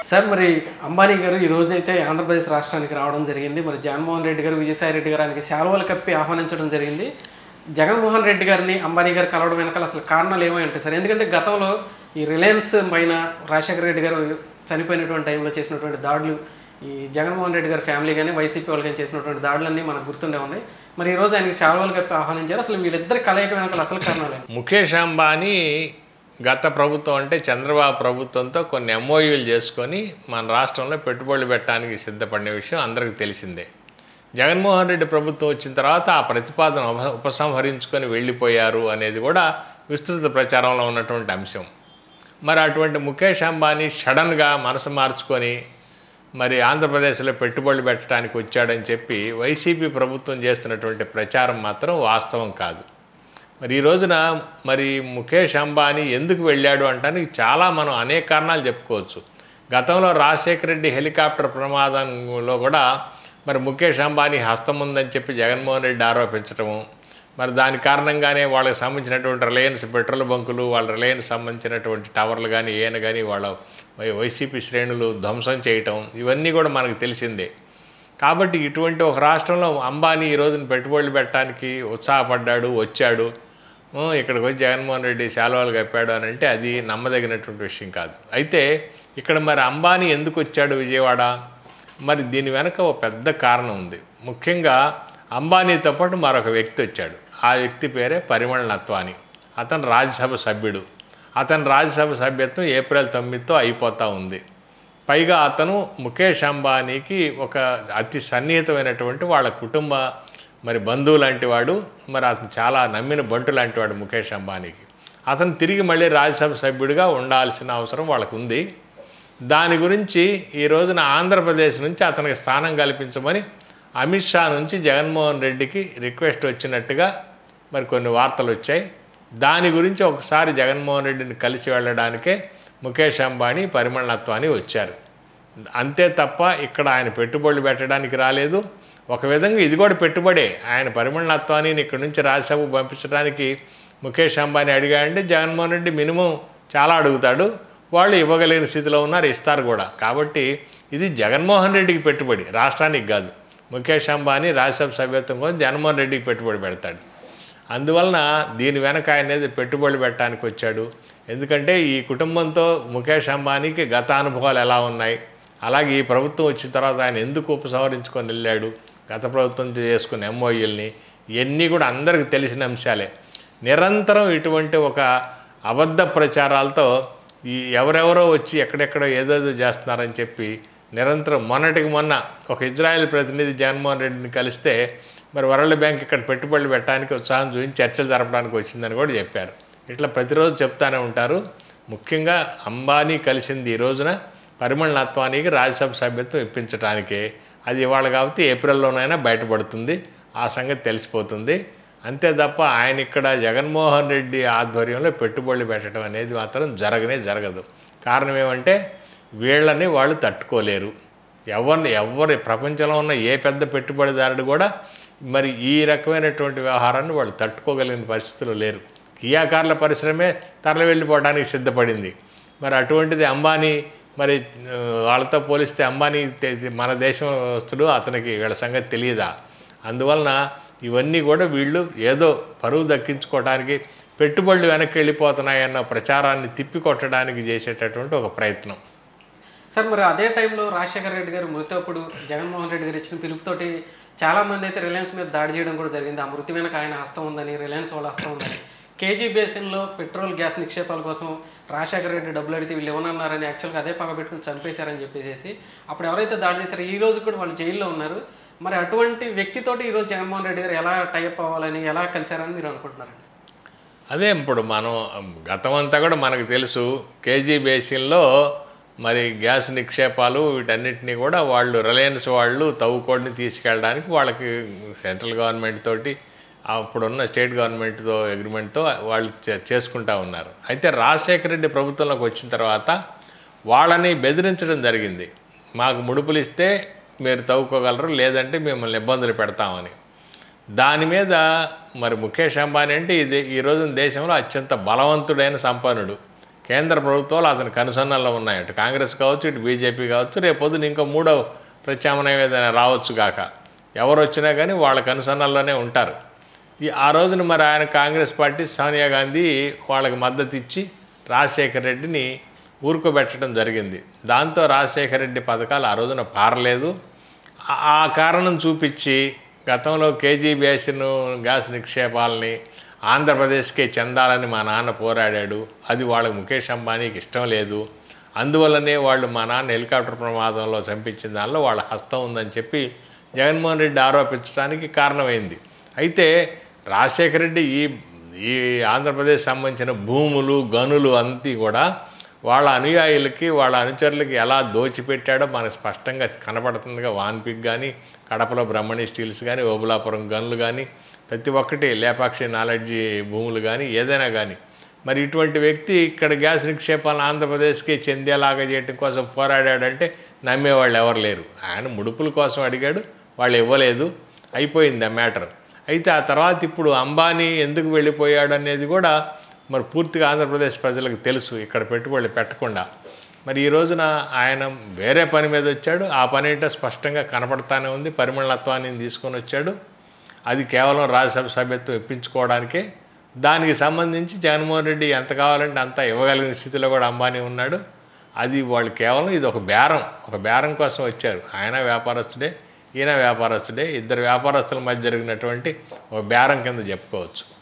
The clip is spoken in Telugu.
సార్ మరి అంబానీ గారు ఈ రోజు అయితే ఆంధ్రప్రదేశ్ రాష్ట్రానికి రావడం జరిగింది మరి జగన్మోహన్ రెడ్డి గారు విజయసాయి రెడ్డి గారు ఆయనకి శాలువలు కప్పి ఆహ్వానించడం జరిగింది జగన్మోహన్ రెడ్డి గారిని అంబానీ గారు కలవడం వెనకాల అసలు కారణాలు ఏమై ఉంటాయి సార్ ఎందుకంటే గతంలో ఈ రిలయన్స్ పైన రాజశేఖర రెడ్డి గారు చనిపోయినటువంటి టైంలో చేసినటువంటి దాడులు ఈ జగన్మోహన్ రెడ్డి గారి ఫ్యామిలీ కానీ వైసీపీ వాళ్ళు కానీ చేసినటువంటి దాడులన్నీ మనకు గుర్తుండే ఉన్నాయి మరి ఈ రోజు ఆయనకి శాలువలు కప్పి ఆహ్వానించారు అసలు వీళ్ళిద్దరి కలయిక వెనకాల అసలు కారణాలు ఏంటి? ముఖేష్ అంబానీ గత ప్రభుత్వం అంటే చంద్రబాబు ప్రభుత్వంతో కొన్ని ఎంఓయూలు చేసుకొని మన రాష్ట్రంలో పెట్టుబడులు పెట్టడానికి సిద్ధపడిన విషయం అందరికీ తెలిసిందే జగన్మోహన్ రెడ్డి ప్రభుత్వం వచ్చిన తర్వాత ఆ ప్రతిపాదన ఉప ఉపసంహరించుకొని వెళ్ళిపోయారు అనేది కూడా విస్తృత ప్రచారంలో ఉన్నటువంటి అంశం మరి అటువంటి ముఖేష్ అంబానీ సడన్గా మనసు మార్చుకొని మరి ఆంధ్రప్రదేశ్లో పెట్టుబడులు పెట్టడానికి వచ్చాడని చెప్పి వైసీపీ ప్రభుత్వం చేస్తున్నటువంటి ప్రచారం మాత్రం వాస్తవం కాదు మరి ఈ రోజున మరి ముఖేష్ అంబానీ ఎందుకు వెళ్ళాడు అంటానికి చాలా మనం అనేక కారణాలు చెప్పుకోవచ్చు గతంలో రాజశేఖర రెడ్డి హెలికాప్టర్ ప్రమాదంలో కూడా మరి ముఖేష్ అంబానీ హస్తం ఉందని చెప్పి జగన్మోహన్ రెడ్డి ఆరోపించటము మరి దాని కారణంగానే వాళ్ళకి సంబంధించినటువంటి రిలయన్స్ పెట్రోల్ బంకులు వాళ్ళ రిలయన్స్ సంబంధించినటువంటి టవర్లు కానీ ఏన కానీ వాళ్ళ వై- వైసీపీ శ్రేణులు ధ్వంసం చేయటం ఇవన్నీ కూడా మనకు తెలిసిందే కాబట్టి ఇటువంటి ఒక రాష్ట్రంలో అంబానీ ఈ రోజున పెట్టుబడులు పెట్టడానికి ఉత్సాహపడ్డాడు వచ్చాడు ఆ, ఇక్కడికి వచ్చి జగన్మోహన్ రెడ్డి శాలువాలు కప్పాడు అని అంటే అది నమ్మదగినటువంటి విషయం కాదు అయితే ఇక్కడ మరి అంబానీ ఎందుకు వచ్చాడు విజయవాడ మరి దీని వెనక ఒక పెద్ద కారణం ఉంది ముఖ్యంగా అంబానీతో పాటు మరొక వ్యక్తి వచ్చాడు ఆ వ్యక్తి పేరే పరిమళ నత్వాని అతను రాజ్యసభ సభ్యుడు అతని రాజ్యసభ సభ్యత్వం ఏప్రిల్ తొమ్మిదితో అయిపోతూ ఉంది పైగా అతను ముఖేష్ అంబానీకి ఒక అతి సన్నిహితమైనటువంటి వాళ్ళ కుటుంబ మరి బంధువు లాంటి వాడు మరి అతను చాలా నమ్మిన బంటు లాంటి వాడు ముఖేష్ అంబానీకి అతను తిరిగి మళ్ళీ రాజ్యసభ సభ్యుడిగా ఉండాల్సిన అవసరం వాళ్ళకు ఉంది దాని గురించి ఈ రోజున ఆంధ్రప్రదేశ్ నుంచి అతనికి స్థానం కల్పించమని అమిత్ షా నుంచి జగన్మోహన్ రెడ్డికి రిక్వెస్ట్ వచ్చినట్టుగా మరి కొన్ని వార్తలు వచ్చాయి దాని గురించి ఒకసారి జగన్మోహన్ రెడ్డిని కలిసి వెళ్ళడానికే ముఖేష్ అంబానీ పరిమళనత్వాన్ని వచ్చారు అంతే తప్ప ఇక్కడ ఆయన పెట్టుబడులు పెట్టడానికి రాలేదు ఒక విధంగా ఇది కూడా పెట్టుబడే ఆయన పరిమళనత్వాన్ని ఇక్కడి నుంచి రాజ్యసభకు పంపించడానికి ముఖేష్ అంబానీ అడిగాడంటే జగన్మోహన్ రెడ్డి మినిమం చాలా అడుగుతాడు వాళ్ళు ఇవ్వగలిగిన స్థితిలో ఉన్నారు ఇస్తారు కూడా కాబట్టి ఇది జగన్మోహన్ రెడ్డికి పెట్టుబడి రాష్ట్రానికి కాదు ముఖేష్ అంబానీ రాజ్యసభ సభ్యత్వం కోసం జగన్మోహన్ రెడ్డికి పెట్టుబడి పెడతాడు అందువలన దీని వెనక ఆయన అనేది పెట్టుబడులు పెట్టడానికి వచ్చాడు ఎందుకంటే ఈ కుటుంబంతో ముఖేష్ అంబానీకి గత అనుభవాలు ఎలా ఉన్నాయి అలాగే ఈ ప్రభుత్వం వచ్చిన తర్వాత ఆయన ఎందుకు ఉపసంహరించుకొని వెళ్ళాడు గత ప్రభుత్వంతో చేసుకున్న ఎంఓఈల్ని ఇవన్నీ కూడా అందరికీ తెలిసిన అంశాలే నిరంతరం ఇటువంటి ఒక అబద్ధ ప్రచారాలతో ఈ ఎవరెవరో వచ్చి ఎక్కడెక్కడో ఏదేదో చేస్తున్నారని చెప్పి నిరంతరం మొన్నటికి మొన్న ఒక ఇజ్రాయెల్ ప్రతినిధి జగన్మోహన్ రెడ్డిని కలిస్తే మరి వరల్డ్ బ్యాంక్ ఇక్కడ పెట్టుబడులు పెట్టడానికి ఉత్సాహం చూపించి చర్చలు జరపడానికి వచ్చిందని కూడా చెప్పారు ఇట్లా ప్రతిరోజు చెప్తానే ఉంటారు ముఖ్యంగా అంబానీ కలిసింది ఈ రోజున పరిమళ నత్వానికి రాజ్యసభ సభ్యత్వం ఇప్పించడానికే అది ఇవాళ కాబట్టి ఏప్రిల్లోనైనా బయటపడుతుంది ఆ సంగతి తెలిసిపోతుంది అంతే తప్ప ఆయన ఇక్కడ జగన్మోహన్ రెడ్డి ఆధ్వర్యంలో పెట్టుబడులు పెట్టడం అనేది మాత్రం జరగనే జరగదు కారణం ఏమంటే వీళ్ళని వాళ్ళు తట్టుకోలేరు ఎవరిని ఎవరి ప్రపంచంలో ఉన్న ఏ పెద్ద పెట్టుబడిదారుడు కూడా మరి ఈ రకమైనటువంటి వ్యవహారాన్ని వాళ్ళు తట్టుకోగలిగిన పరిస్థితులు లేరు కియా కార్ల పరిశ్రమే తరలి వెళ్ళిపోవడానికి సిద్ధపడింది మరి అటువంటిది అంబానీ మరి ఆ, వాళ్ళతో పోలిస్తే అంబానీ తె- తె- మన దేశస్తుడు అతనికి వీళ్ళ సంగతి తెలియదా అందువలన ఇవన్నీ కూడా వీళ్ళు ఏదో పరువు దక్కించుకోవడానికి పెట్టుబడులు వెనక్కి వెళ్ళిపోతున్నాయన్న ప్రచారాన్ని తిప్పికొట్టడానికి చేసేటటువంటి ఒక ప్రయత్నం సార్ మరి అదే టైంలో రాజశేఖర రెడ్డి గారు మృతి అప్పుడు జగన్మోహన్ రెడ్డి గారు ఇచ్చిన పిలుపుతోటి చాలా మంది అయితే రిలయన్స్ మీద దాడి చేయడం కూడా జరిగింది ఆ మృతి వెనక ఆయన హస్తం ఉందని రిలయన్స్ వాళ్ళ హస్తం ఉందని కేజీ బేసిన్లో పెట్రోల్ గ్యాస్ నిక్షేపాల కోసం రాజశేఖర రెడ్డి డబ్బులు అడిగితే వీళ్ళు ఇవ్వనన్నారని యాక్చువల్గా అదే పగ పెట్టుకుని చంపేశారని చెప్పేసి అప్పుడు ఎవరైతే దాడి చేశారో ఈ రోజు కూడా వాళ్ళు జైల్లో ఉన్నారు మరి అటువంటి వ్యక్తితోటి ఈరోజు జగన్మోహన్ రెడ్డి గారు ఎలా టైప్ అవ్వాలని ఎలా కలిశారని మీరు అనుకుంటున్నారండి అదే ఇప్పుడు మనం గతం అంతా కూడా మనకు తెలుసు కేజీ బేసిన్లో మరి గ్యాస్ నిక్షేపాలు వీటన్నిటిని కూడా వాళ్ళు రిలయన్స్ వాళ్ళు తవ్వుకోడిని తీసుకెళ్ళడానికి వాళ్ళకి సెంట్రల్ గవర్నమెంట్ తోటి అప్పుడున్న స్టేట్ గవర్నమెంట్తో అగ్రిమెంట్తో వాళ్ళు చే- చేసుకుంటా ఉన్నారు అయితే రాజశేఖర రెడ్డి ప్రభుత్వంలోకి వచ్చిన తర్వాత వాళ్ళని బెదిరించడం జరిగింది మాకు ముడుపులు ఇస్తే మీరు తవ్వుకోగలరు లేదంటే మిమ్మల్ని ఇబ్బందులు పెడతామని దాని మీద మరి ముఖేష్ అంబానీ అంటే ఇది ఈ రోజున దేశంలో అత్యంత బలవంతుడైన సంపన్నుడు కేంద్ర ప్రభుత్వాలు అతని కనుసన్నల్లో ఉన్నాయి అటు కాంగ్రెస్ కావచ్చు ఇటు బీజేపీ కావచ్చు రేపు పొద్దున ఇంకో మూడో ప్రత్యామ్నాయం ఏదైనా రావచ్చు కాక ఎవరు వచ్చినా కానీ వాళ్ళ కనుసన్నల్లోనే ఉంటారు ఈ ఆ రోజున మరి ఆయన కాంగ్రెస్ పార్టీ సోనియా గాంధీ వాళ్ళకి మద్దతు ఇచ్చి రాజశేఖర రెడ్డిని ఊరుకోబెట్టడం జరిగింది దాంతో రాజశేఖర రెడ్డి పథకాలు ఆ రోజున పారలేదు ఆ- ఆ కారణం చూపించి గతంలో కేజీ బేసిన్ గ్యాస్ నిక్షేపాలని ఆంధ్రప్రదేశ్కే చెందాలని మా నాన్న పోరాడాడు అది వాళ్ళకి ముఖేష్ అంబానీకి ఇష్టం లేదు అందువల్లనే వాళ్ళు మా నాన్న హెలికాప్టర్ ప్రమాదంలో చంపించిన దానిలో వాళ్ళ హస్తం ఉందని చెప్పి జగన్మోహన్ రెడ్డి ఆరోపించడానికి కారణమైంది అయితే రాజశేఖర రెడ్డి ఈ ఈ ఆంధ్రప్రదేశ్ సంబంధించిన భూములు గనులు అంతా కూడా వాళ్ళ అనుయాయులకి వాళ్ళ అనుచరులకి ఎలా దోచిపెట్టాడో మనకు స్పష్టంగా కనపడుతుందిగా వాన్పిక్ కానీ కడపలో బ్రహ్మణి స్టీల్స్ కానీ ఓబులాపురం గన్లు కానీ ప్రతి ఒక్కటి లేపాక్షి నాలెడ్జి భూములు కానీ ఏదైనా కానీ మరి ఇటువంటి వ్యక్తి ఇక్కడ గ్యాస్ నిక్షేపాలను ఆంధ్రప్రదేశ్కి చెందేలాగా చేయడం కోసం పోరాడాడంటే నమ్మేవాళ్ళు ఎవరు లేరు ఆయన ముడుపుల కోసం అడిగాడు వాళ్ళు ఇవ్వలేదు అయిపోయింది ఆ మ్యాటర్ అయితే ఆ తర్వాత ఇప్పుడు అంబానీ ఎందుకు వెళ్ళిపోయాడు అనేది కూడా మరి పూర్తిగా ఆంధ్రప్రదేశ్ ప్రజలకు తెలుసు ఇక్కడ పెట్టుబడులు పెట్టకుండా మరి ఈ రోజున ఆయన వేరే పని మీద వచ్చాడు ఆ పని ఏంటో స్పష్టంగా కనపడతానే ఉంది పరిమళత్వాన్ని తీసుకొని వచ్చాడు అది కేవలం రాజ్యసభ సభ్యత్వం ఇప్పించుకోవడానికే దానికి సంబంధించి జగన్మోహన్ రెడ్డి ఎంత కావాలంటే అంత ఇవ్వగలిగిన స్థితిలో కూడా అంబానీ ఉన్నాడు అది వాళ్ళు కేవలం ఇది ఒక బేరం ఒక బేరం కోసం వచ్చారు ఆయన వ్యాపారస్తుడే ఈయన వ్యాపారస్తుడే ఇద్దరు వ్యాపారస్తుల మధ్య జరిగినటువంటి ఒక బేరం కింద చెప్పుకోవచ్చు